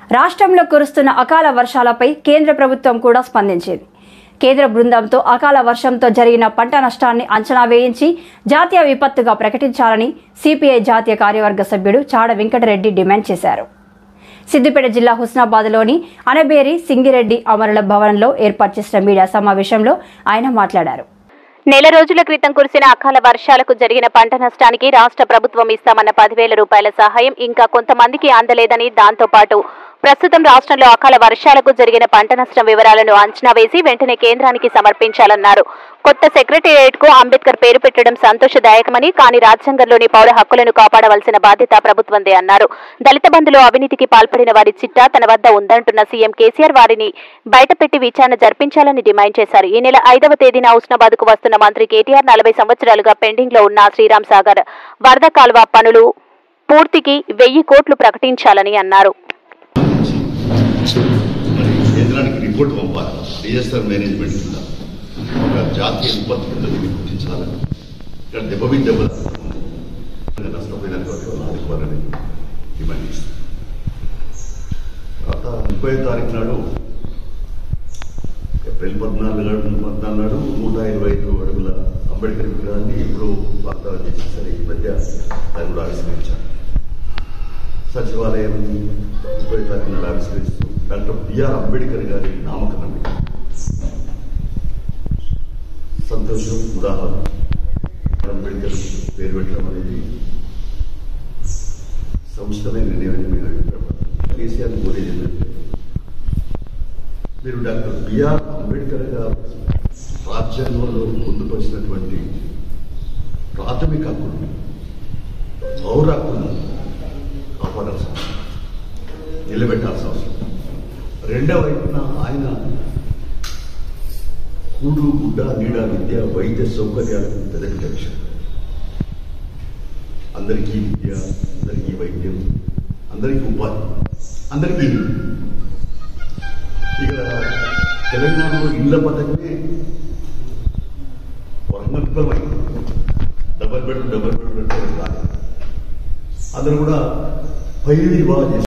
రాష్ట్రంలో కురుస్తున్న అకాల వర్షాలపై కేంద్ర ప్రభుత్వం కూడా స్పందించింది కేంద్ర బృందంతో అకాల వర్షంతో జరిగిన పంట నష్టాన్ని అంచనా వేయించి జాతీయ విపత్తుగా ప్రకటించాలని సిపిఐ జాతీయ కార్యవర్గ సభ్యుడు చాడ వెంకటరెడ్డి డిమాండ్ చేశారు సిద్దిపేట జిల్లా హుస్నాబాద్లోని అనబేరి సింగిరెడ్డి అమరుల భవనంలో ఏర్పాటు చేసిన మీడియా సమావేశంలో ఆయన మాట్లాడారు నెల రోజుల క్రితం కురిసిన అకాల వర్షాలకు జరిగిన పంట నష్టానికి రాష్ట్ర ప్రభుత్వం ఇస్తామన్న పదివేల రూపాయల సహాయం ఇంకా కొంతమందికి అందలేదని దాంతో పాటు ప్రస్తుతం రాష్ట్రంలో అకాల వర్షాలకు జరిగిన పంట నష్టం వివరాలను అంచనా వేసి వెంటనే కేంద్రానికి సమర్పించాలన్నారు కొత్త సెక్రటేరియట్ కు అంబేద్కర్ పేరు పెట్టడం సంతోషదాయకమని కానీ రాజ్యాంగంలోని పౌర హక్కులను కాపాడవలసిన బాధ్యత ప్రభుత్వందే అన్నారు దళిత బంధులో అవినీతికి పాల్పడిన వారి చిట్టా తన వద్ద ఉందంటున్న సీఎం కేసీఆర్ వారిని బయటపెట్టి విచారణ జరిపించాలని డిమాండ్ చేశారు ఈ నెల ఐదవ తేదీన హుస్నాబాద్ కు వస్తున్న మంత్రి కేటీఆర్ నలభై సంవత్సరాలుగా పెండింగ్ లో ఉన్న శ్రీరామ్ సాగర్ వరద కాల్వ పనులు పూర్తికి వెయ్యి కోట్లు ప్రకటించాలని అన్నారు మరి కేంద్రానికి రిపోర్ట్ పంపాలి డిఎస్ఆర్ మేనేజ్మెంట్ కింద ఒక జాతీయ విపత్తు కింద దీన్ని గుర్తించాలని ఇక్కడ దెబ్బవి దెబ్బ నష్టపోయినటువంటి వాళ్ళు ఆదుకోవాలని డిమాండ్ చేస్తాం తర్వాత ముప్పై తారీఖు నాడు ఏప్రిల్ పద్నాలుగు నాడు పద్నాలుగు నాడు నూట ఇరవై ఐదు అడుగుల అంబేద్కర్ విగ్రహాన్ని ఎప్పుడూ వాగ్దానం చేసేసరి ఈ మధ్య దాన్ని కూడా ఆవిష్కరించారు సచివాలయం ముప్పై తారీఖు నాడు ఆవిష్కరిస్తూ డాక్టర్ బిఆర్ అంబేద్కర్ గారి నామకరణం సంతోషం ఉదాహరణ అంబేద్కర్ పేరు పెట్టడం అనేది సంస్థమే నిర్ణయం మీరు కేసీఆర్ కోరేది ఏంటంటే మీరు డాక్టర్ బిఆర్ అంబేద్కర్ గారు రాజ్యాంగంలో పొందుపరిచినటువంటి ప్రాథమిక హక్కులు పౌర హక్కులను కాపాడాల్సిన అవసరం నిలబెట్టాల్సిన అవసరం రెండవ వైపున ఆయన కూడు గుడ్డ నీడ విద్య వైద్య సౌకర్యాలు పెద్దటి లక్ష్యం అందరికీ విద్య అందరికీ వైద్యం అందరికీ ఉపాధి అందరికీ ఇల్లు ఇక తెలంగాణలో ఇళ్ల పథకమే వరంగల్ విఫలమైంది డబల్ బెడ్ డబల్ బెడ్ పెట్టడం కాదు అందరూ కూడా పైరు వివాహం చేశారు